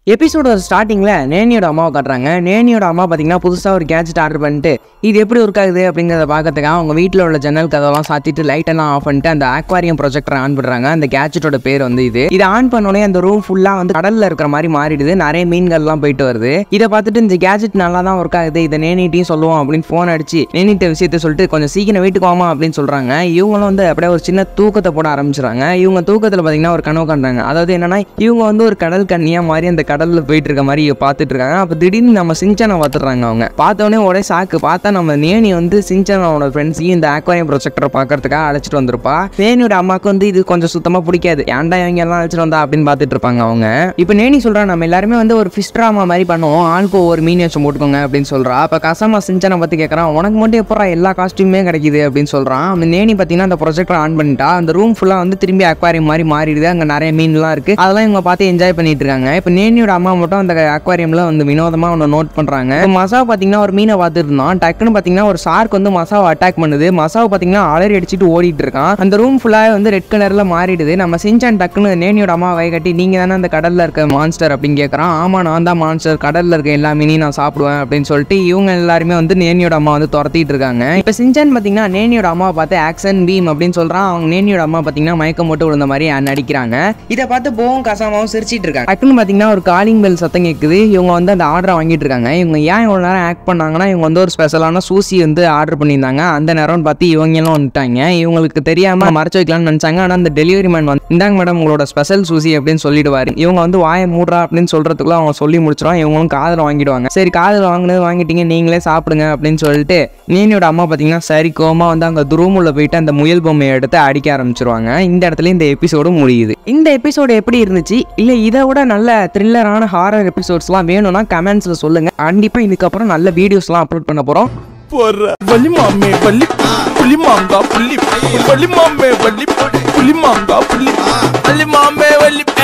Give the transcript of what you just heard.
எபிசோட ஸ்டார்டிங்கில் நேனியோட அம்மாவை காட்டுறாங்க நேனியோட அம்மா பார்த்தீங்கன்னா புதுசாக ஒரு கேஜெட் ஆர்டர் பண்ணிட்டு இது எப்படி ஒர்க் ஆகுது அப்படிங்கிறத பார்க்கறதுக்காக அவங்க வீட்டில் உள்ள ஜன்னல் கதவெல்லாம் சாத்திட்டு லைட் எல்லாம் ஆஃப் பண்ணிட்டு அந்த ஆக்வாரியம் ப்ரொஜெக்டரை ஆன் பண்ணுறாங்க அந்த கேஜெட்டோட பேர் வந்து இது இதை ஆன் பண்ணோடனே அந்த ரூம் ஃபுல்லாக வந்து கடலில் இருக்கிற மாதிரி மாறிடுது நிறைய மீன்கள்லாம் போயிட்டு வருது இதை பார்த்துட்டு இந்த கேஜெட் நல்லா தான் ஒர்க் ஆகுது இதை நேனிட்டையும் சொல்லுவோம் அப்படின்னு ஃபோன் அடிச்சு நேனிட்ட விஷயத்த சொல்லிட்டு கொஞ்சம் சீக்கிரம் வீட்டுக்கு வாமா அப்படின்னு சொல்கிறாங்க இவங்களும் வந்து அப்படியே ஒரு சின்ன தூக்கத்தை போட ஆரம்பிச்சிடுறாங்க இவங்க தூக்கத்தில் பார்த்தீங்கன்னா ஒரு கனவு காண்றாங்க அதாவது என்னன்னா இவங்க வந்து ஒரு கடல் கன்னியா மாதிரி அந்த கடல்ல போயிட்டு இருக்க மாதிரி பார்த்துட்டு இருக்காங்க அப்போ திடீர்னு நம்ம சிங்சானை பார்த்துடுறாங்க அவங்க பார்த்தோன்னே உடனே சாக்கு பார்த்தா நம்ம நேனி வந்து சிங்சானோட ஃப்ரெண்ட்ஸையும் இந்த ஆக்வாரியம் ப்ரொஜெக்டரை பார்க்கறதுக்காக அழைச்சிட்டு வந்திருப்பா நேனியோட அம்மாவுக்கு வந்து இது கொஞ்சம் சுத்தமாக பிடிக்காது ஏன்டா இவங்க எல்லாம் அழைச்சிட்டு வந்தா அப்படின்னு பார்த்துட்டு இருப்பாங்க அவங்க இப்போ நேனி சொல்றா நம்ம எல்லாருமே வந்து ஒரு ஃபிஷ் ட்ராமா மாதிரி பண்ணுவோம் ஆளுக்கு ஒவ்வொரு மீன் வச்சு போட்டுக்கோங்க அப்படின்னு சொல்றா அப்போ கசாமா சிஞ்சனை பற்றி கேட்குறான் உனக்கு மட்டும் எப்போ எல்லா காஸ்டியூமே கிடைக்குது அப்படின்னு சொல்றான் அந்த நேனி பார்த்தீங்கன்னா அந்த ப்ரொஜெக்டர் ஆன் பண்ணிட்டா அந்த ரூம் ஃபுல்லாக வந்து திரும்பி அக்வாரியம் மாதிரி மாறிடுது அங்கே நிறைய மீன்லாம் இருக்கு அதெல்லாம் இவங்க பார்த்து என்ஜாய் பண்ணிட்டு இருக்காங்க இப்போ நேனியோட அம்மா மட்டும் அந்த அக்வாரியம்ல வந்து வினோதமாக ஒன்று நோட் பண்றாங்க இப்போ மசாவை பார்த்தீங்கன்னா ஒரு மீனை பார்த்துட்டு இருந்தான் டக்குன்னு பார்த்தீங்கன்னா ஒரு ஷார்க் வந்து மசாவை அட்டாக் பண்ணுது மசாவை பார்த்தீங்கன்னா அலறி அடிச்சுட்டு ஓடிட்டு இருக்கான் அந்த ரூம் ஃபுல்லாக வந்து ரெட் கலர்ல மாறிடுது நம்ம சிஞ்சான் டக்குன்னு நேனியோட அம்மா வகை கட்டி நீங்க தானே அந்த கடல்ல இருக்க மான்ஸ்டர் அப்படின்னு கேட்குறான் ஆமா நான் தான் மான்ஸ்டர் கடல்ல இருக்க எல்லா மீனையும் நான் சாப்பிடுவேன் அப்படின்னு சொல்லிட்டு இவங்க எல்லாருமே வந்து நேனியோட அம்மா வந்து துரத்திட்டு இருக்காங்க இப்போ சிஞ்சான் பார்த்தீங்கன்னா நேனியோட அம்மாவை பார்த்து ஆக்ஷன் பீம் அப்படின்னு சொல்றான் அவங்க நேனியோட அம்மா பார்த்தீங்கன்னா மயக்கம் போட்டு விழுந்த மாதிரி நடிக்கிறாங்க இதை பார்த்து போவும் கசாமாவும் சிரிச்சிட்டு இருக்காங்க டக்குன்னு பார்த்தீங்கன்னா ஒரு காலிங் பெல் சத்தம் கேட்குது இவங்க வந்து அந்த ஆர்டரை வாங்கிட்டு இருக்காங்க இவங்க ஏன் இவ்வளோ நேரம் ஆக்ட் பண்ணாங்கன்னா இவங்க வந்து ஒரு ஸ்பெஷலான சூசி வந்து ஆர்டர் பண்ணியிருந்தாங்க அந்த நேரம்னு பார்த்து இவங்க எல்லாம் வந்துட்டாங்க இவங்களுக்கு தெரியாம மறைச்சு வைக்கலாம்னு நினைச்சாங்க ஆனால் அந்த டெலிவரி மேன் வந்து இந்தாங்க மேடம் உங்களோட ஸ்பெஷல் சூசி அப்படின்னு சொல்லிடுவாரு இவங்க வந்து வாயை மூடுறா அப்படின்னு சொல்றதுக்குள்ள அவங்க சொல்லி முடிச்சிடும் இவங்களும் காதில் வாங்கிடுவாங்க சரி காதில் வாங்கினது வாங்கிட்டீங்க நீங்களே சாப்பிடுங்க அப்படின்னு சொல்லிட்டு நீனியோட அம்மா பார்த்தீங்கன்னா சரி கோமா வந்து அங்கே துருமுள்ள போயிட்டு அந்த முயல் பொம்மையை எடுத்து அடிக்க ஆரம்பிச்சிருவாங்க இந்த இடத்துல இந்த எபிசோடு முடியுது இந்த எபிசோடு எப்படி இருந்துச்சு இல்லை இதை விட நல்ல த்ரில்லரான ஹாரர் எபிசோட்ஸ்லாம் வேணும்னா கமெண்ட்ஸில் சொல்லுங்க கண்டிப்பாக இதுக்கப்புறம் நல்ல வீடியோஸ்லாம் அப்லோட் பண்ண போகிறோம் porra. Vali mame, vali, vali manga, vali, vali mame, vali, vali manga, vali, vali mame, vali.